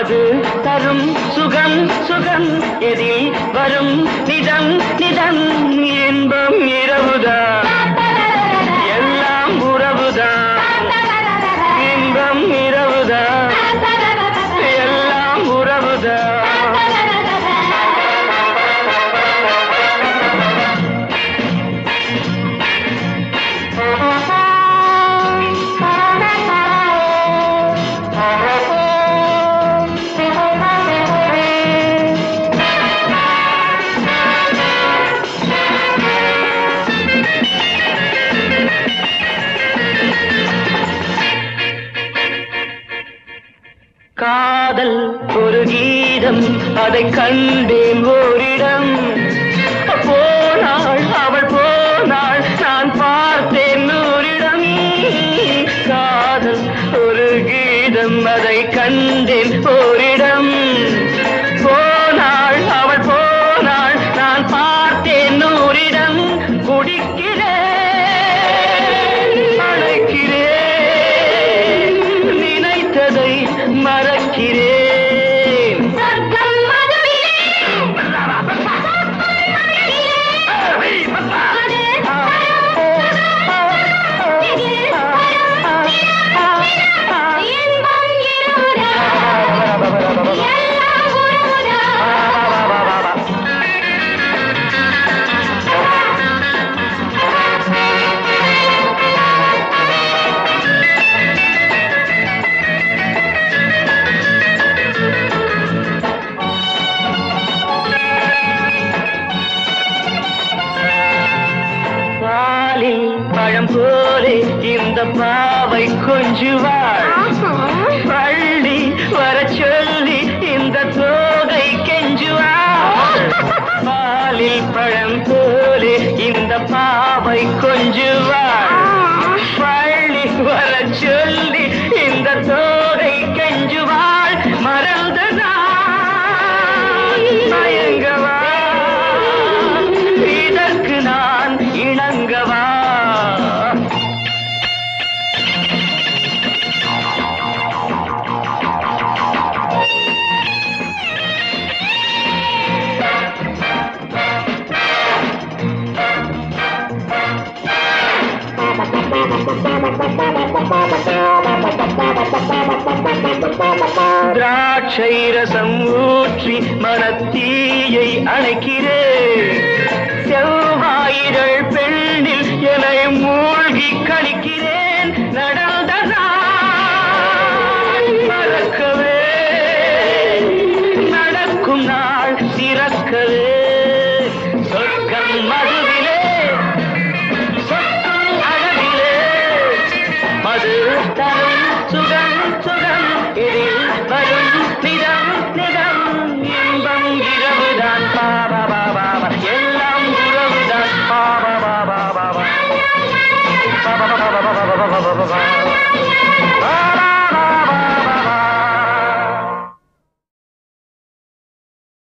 அது தரும் சுகம் சுகம் எதில் வரும் நிதம் நிதம் இன்பம் இரவுதான் எல்லாம் உறவுதான் இன்பம் இரவுதான் எல்லாம் உறவுதான் காதல் ஒரு கீதம் அதை கண்டேன் ஓரிடம் போனாள் அவள் போனாள் நான் பார்த்தேன் நூறிடம் காதல் ஒரு கீதம் அதை கண்டேன் ஓரிடம் போனாள் அவள் போனாள் நான் பார்த்தேன் நூறிடம் குடிக்கிறேன் அழைக்கிறேன் நினைத்ததை மறக்கிறேன் பாலில் பழம் போலே இந்த பாவை கொஞ்சுவாள் பள்ளி வர சொல்லி இந்த தோகை கெஞ்சுவாள் பாலில் பழம் போலே இந்த பாவை கொஞ்சுவாள் பள்ளி வர சொல்லி இந்த தோகை கெஞ்சுவாள் மறந்த நான் மயங்கவா இதற்கு நான் இணங்கவா திராட்சை ரசம் ஊற்றி மனத்தீயை அணைக்கிறேன் செவ்வாயிரள் பெண்ணில் என்னை மூழ்கி கழிக்கிறேன் நடந்த நாள் மறக்கவே நடக்கும் நாள் திறக்கவே